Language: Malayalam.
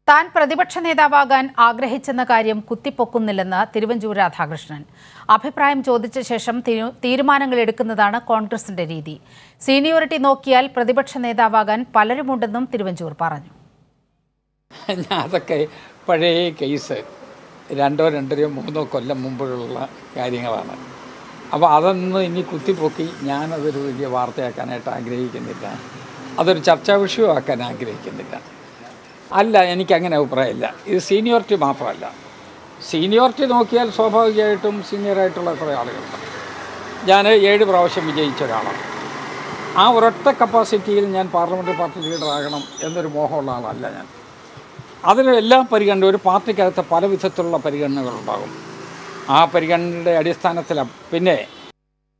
താൻ പ്രതിപക്ഷ നേതാവാകാൻ ആഗ്രഹിച്ചെന്ന കാര്യം കുത്തിപ്പൊക്കുന്നില്ലെന്ന് തിരുവഞ്ചൂർ രാധാകൃഷ്ണൻ അഭിപ്രായം ചോദിച്ച ശേഷം തീരു- തീരുമാനങ്ങൾ എടുക്കുന്നതാണ് കോൺഗ്രസിന്റെ രീതി സീനിയോറിറ്റി നോക്കിയാൽ പ്രതിപക്ഷ നേതാവാകാൻ പലരുമുണ്ടെന്നും തിരുവഞ്ചൂർ പറഞ്ഞു ഞാൻ അതൊക്കെ പഴയ കേസ് രണ്ടോ രണ്ടരയോ മൂന്നോ കൊല്ലം മുമ്പുള്ള കാര്യങ്ങളാണ് അപ്പോൾ അതൊന്നും ഇനി കുത്തിപ്പൊക്കി ഞാനതൊരു വലിയ വാർത്തയാക്കാനായിട്ട് ആഗ്രഹിക്കുന്നില്ല അതൊരു ചർച്ചാ വിഷയമാക്കാൻ ആഗ്രഹിക്കുന്നില്ല അല്ല എനിക്കങ്ങനെ അഭിപ്രായമില്ല ഇത് സീനിയോറിറ്റി മാത്രമല്ല സീനിയോറിറ്റി നോക്കിയാൽ സ്വാഭാവികമായിട്ടും സീനിയറായിട്ടുള്ള കുറേ ആളുകളുണ്ട് ഞാൻ ഏഴ് പ്രാവശ്യം വിജയിച്ച ഒരാളാണ് ആ ഒരൊറ്റ കപ്പാസിറ്റിയിൽ ഞാൻ പാർലമെൻ്ററി പാർട്ടി ലീഡറാകണം എന്നൊരു മോഹമുള്ള ആളല്ല ഞാൻ അതിന് എല്ലാം പരിഗണന ഒരു പാർട്ടിക്കകത്ത് പല വിധത്തിലുള്ള പരിഗണനകളുണ്ടാകും ആ പരിഗണനയുടെ അടിസ്ഥാനത്തിലാണ് പിന്നെ